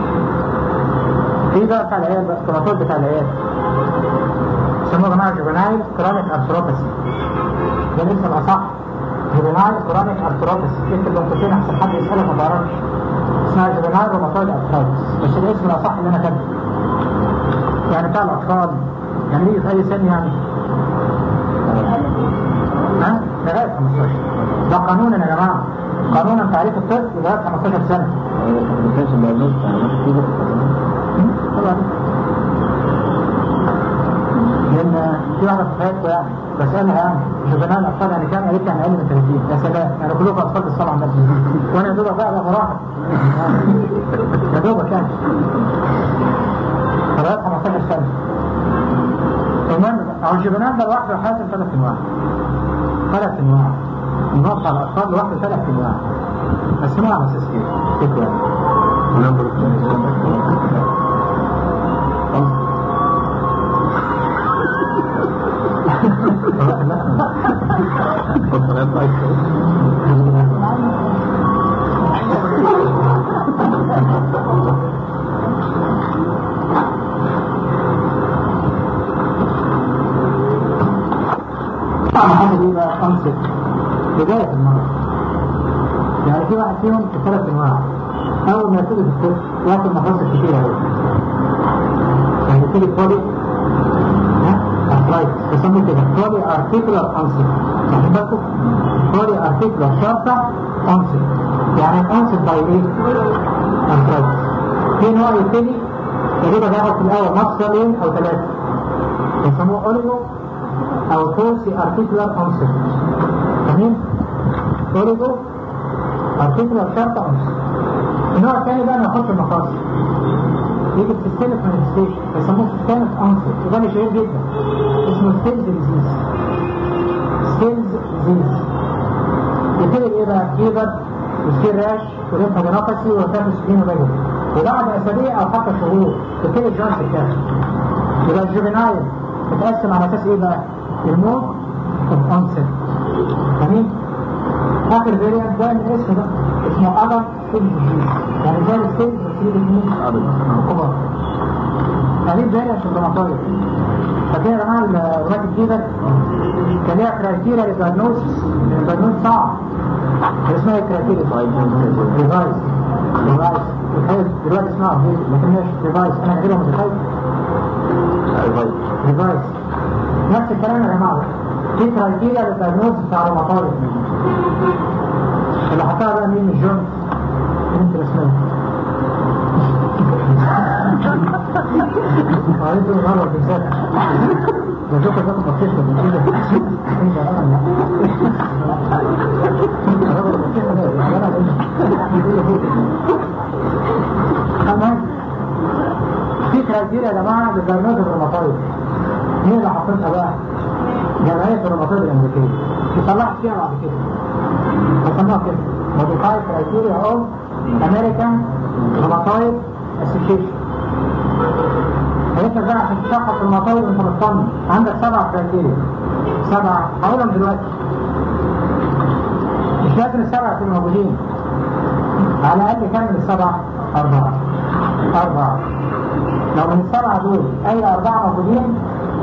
في بقى بتاع العيال بقى الروماتويد بتاع العيال يسموه يا جماعة جوفينايل كرونيك ارثروباثي ده الاسم الأصح جوفينايل كرونيك ارثروباثي اكتب بين قوسين احسن حد يسألك ما تعرفش اسمها جوفينايل روماتويد ارثروباثي بس الاسم الأصح اللي انا كاتبه يعني بتاع الأطفال يعني يجي في أي سن يعني ها؟ لغاية 15 ده قانونا يا جماعة قانونا تعريف الطفل لغاية 15 سنة ما كانش المعلومات بتاع نفس كده طبعا لان في واحده في حياتكم يعني بسالها يعني جبناء الاطفال يعني كام قالت لي يعني اقل من 30 يا سلام يعني كلكم اطفال بالصلاه على النبي وانا يا دوبك بقى مراحل يا دوبك يعني لغايه 15 سنه المهم او الجبنان ده لوحده حاسم ثلاث انواع ثلاث انواع النقص على الاطفال لوحده ثلاث انواع قسموها على اساس ايه؟ فكره يعني نمبر طبعا هذا ايه بقى خمسة بداية المرض يعني في واحد فيهم في ثلاث انواع اول ما يبتدي في الطفل ياكل مفاصل كتير قوي يعني يبتدي بولي ها ارثرايتس بيسموه كده بولي ارتيكولار انسر واخد بالكم بولي ارتيكولار شرطة انسر يعني انسر باي ايه؟ ارثرايتس في نوع يبتدي يبتدي ياخد في الاول مفصلين او ثلاثة بيسموه اوليجو او فورسي ارتيكولار انسر فاهمين؟ اوليجو ارتيكولار شرطة انسر النوع الثاني بقى نحط المفاصل يجي السيستمك مانيفستيشن بيسموه سيستمك انسر وده اللي شهير جدا اسمه ستيلز ديزيز ستيلز ديزيز يبتدي بايه بقى؟ فيبر ويصير راش وليمفادينوباثي وتنفس سبينوميجالي وبعد اسابيع او حتى شهور تبتدي الجوينت تتكسر يبقى الجوفينايل تتقسم على اساس ايه بقى؟ الموت اوف انسر فاهمين؟ اخر فيريانت ده من الاسم ده اسمه ابر ستيل ديزيز يعني زي الستيل بس ليه الاثنين كبار هذه فيريانت في الروماتويد فكده يا جماعه الولايات الجديده كان ليها كرايتيريا للدايجنوستس الدايجنوز صعب كان اسمها ايه كرايتيريا؟ ريفايز ريفايز الحقيقة دلوقتي اسمها ابديت لكن مش ريفايز انا كاتبها متخيل ريفايز نفس الكلام يا جماعه في كرايتيريا للدايجنوز بتاع الروماتويد اللي حطها بقى مين الجون انت اسمها وعليك الغرب بالذات وجوك ذات بطيخة من كده انت انا لا الغرب بطيخة ده انا المهم في كرايتيريا يا جماعة للدرجات الروماتويد مين اللي حطيتها بقى؟ جمعية الروماتويد الأمريكية تصلحت فيها بعد كده بسموها كده modified criteria of American Rheumatoid Association هيبقى بقى عشان تشخص الروماتويد انت مطمن عندك سبع كرايتيريا سبعة هقولهم دلوقتي مش لازم السبعة يكونوا موجودين على الأقل كام من السبعة؟ أربعة أربعة لو من السبعة دول أي أربعة موجودين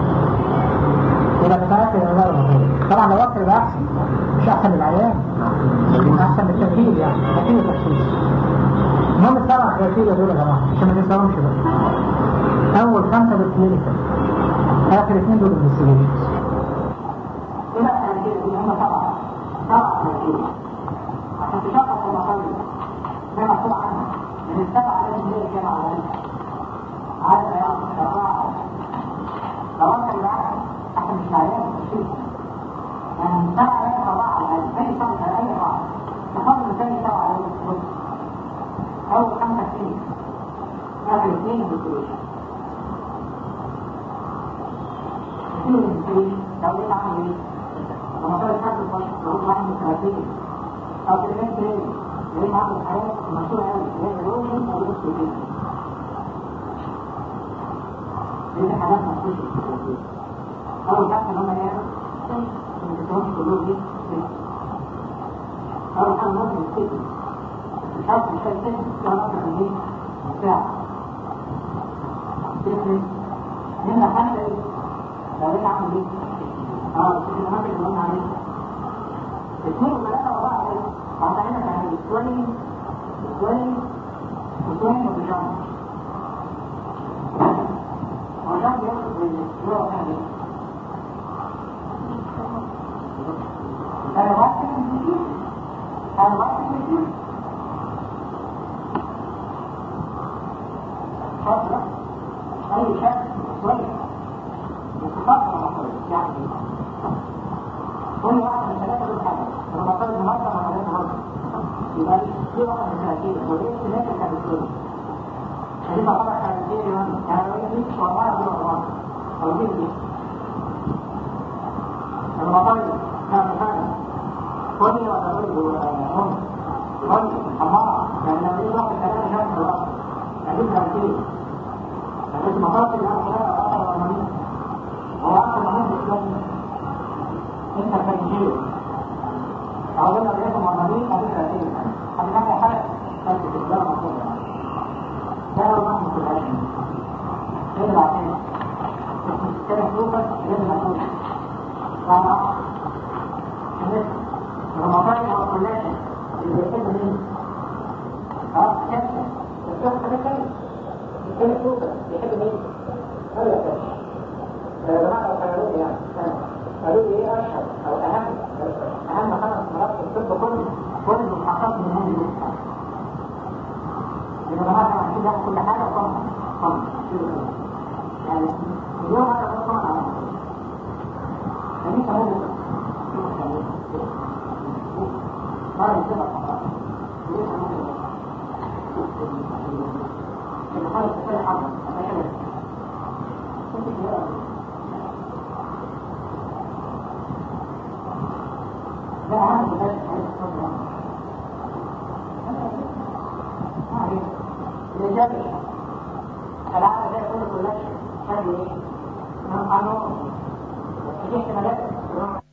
يبقى متأكد إن ده الموجود طبعا لو أكثر يبقى أحسن مش أحسن للعيان أحسن للتركيب يعني تركيب التشخيص المهم السبعة كرايتيريا دول يا جماعة عشان ما ننساهمش بقى أول خمسة بالكلينيكال آخر اثنين دول الانفستيجيشنز إلى أن كده هم سبعة سبعة كرايتيريا عشان تشخص المصادر زي ما مكتوب عنها من السبعة لازم هي كام على الأقل عدد يعني أربعة لو أنت اللي عارف احنا مش عيان تشخيص يعني من سبعة لازم أربعة على الأقل أي سبعة أي أربعة تفضل مثال سبعة على الأقل أول خمسة كلينيك آخر اثنين انفستيجيشن كتير من الانفستيجيشن لو ليه عامل ايه؟ لما صار الشكل الفشل لو هو واحد من الثلاثين أو تلمين تاني ليه عامل الحياة المشهورة أوي اللي هي الرومي أو الأكسجين دي حاجات مخصوصة أول حاجة إن هم يعرفوا ما تفهمش كلهم دي أول حاجة ممكن السجن الحرف مش هيسجن كان أكثر من إيه؟ ساعة تفرق هنا خمسة إيه؟ لو لقيت عامل إيه؟ اه السجن المنطق اللي قلنا عليه اثنين وثلاثة وأربعة إيه؟ فأنت هنا كان السوينج السوينج السوينج والجامب والجامب يقصد بالسلوة كان إيه؟ أنا واحد من كتير أنا واحد من كتير فضلا أي شك كويس وتفضل مصر يعني كل واحد من ثلاثة دول حاجة أنا بطلت النهاردة أنا بطلت النهاردة يبقى في واحد من ثلاثين وليه سمعت الكابتن هذه تعتبر كابتن يعني لو يجي مش وراها دي وراها أو دي ودي أنا بطلت كابتن كل وتقول هم كل الله لأن لو يجي واحد ثلاثة شهر في الوقت هذه كابتن لكن مطاط اللي أنا ثلاثة أكثر أمامين هو أكثر أمامين بالإسلام انت تنجيل أولا بيكم عمالين قبل تأثير قبل كده حاجة كانت في الدولة مطلوبة ده لو ما في العلم غير بعدين كان فلوسك غير مسؤول طبعا رمضان هو كلاشة اللي بيحب مين؟ خلاص كابتن الشخص ده كان كان فلوسك بيحب مين؟ هذا كابتن يا جماعة لو خيروه يعني قالوا لي ايه اشهر او اهم اهم خمس مرات في الطب كله كل المحققات من هذه النقطه لان جماعه احنا عايزين نعمل كل حاجه طبعا طبعا يعني مليون مره طبعا على يعني كمان مرة يصير الخطأ اللي خالص في كل حاجة ده أهم بس الإجابة العادة زي كل كل شيء هذه إيه؟ من قانون في احتمالات